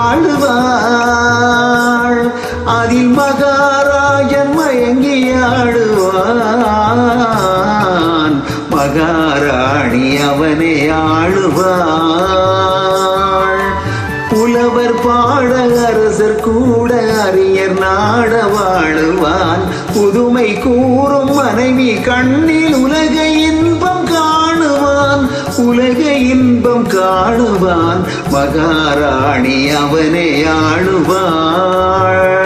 ஆளுவாள் அதில் மகாராஜன் மயங்கி ஆடுவான் மகாராணி அவனை ஆளுவாள் புலவர் பாட அரசர் கூட அறிஞர் நாட வாழுவான் புதுமை கூறும் மனைவி கண்ணில் உலக இன்பம் காணுவான் உலக இன்பம் காணுவான் மகாராணி அவனை ஆளுவாள்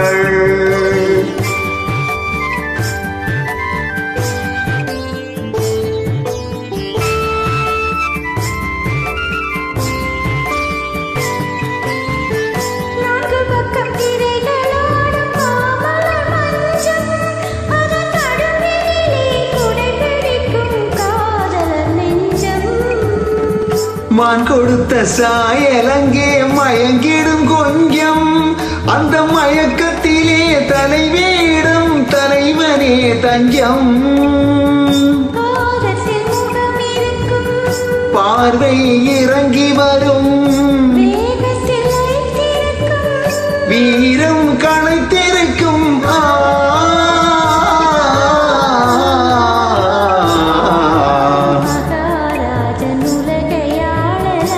நான்கு பக்கம் திரைகளோடும் மாமலர் மஞ்சம் அதன் நடுவிலே குடை பிடிக்கும் காதலர் நெஞ்சம் மான் கொடுத்த சாயலங்கே மயங்கிடும் கொஞ்சம் அந்த மயக்கத்திலே தலைவேடும் தலைவனே தஞ்சம் காதத்தில் முகம் இருக்கும் பார்வை இறங்கி வரும் வேகத்தில் வைத்திருக்கும் வீரம் களைத்திருக்கும் ஆ. மகாராஜன் உலகையாளரா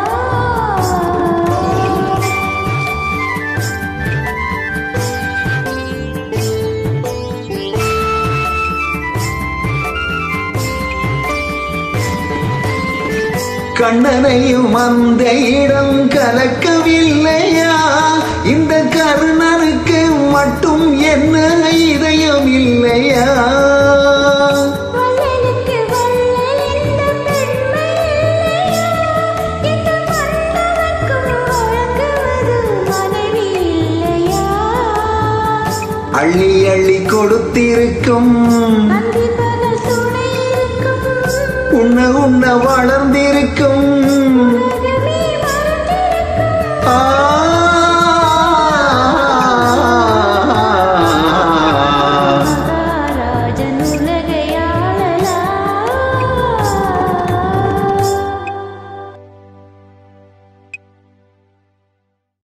கண்ணனையும் அந்த இடம் கலக்கவில்லையா இந்த கர்ணனுக்கு மட்டும் என்ன இதயம் இல்லையா வள்ளலுக்கு வள்ளல் இந்த பெண்மை இல்லையா இந்த மன்னவர்க்கும் வழங்குவது மனைவி இல்லையா அள்ளி அள்ளி கொடுத்திருக்கும் அந்தி பகல் துணை இருக்கும் உண்ண உண்ண வளர்ந்திருக்கும்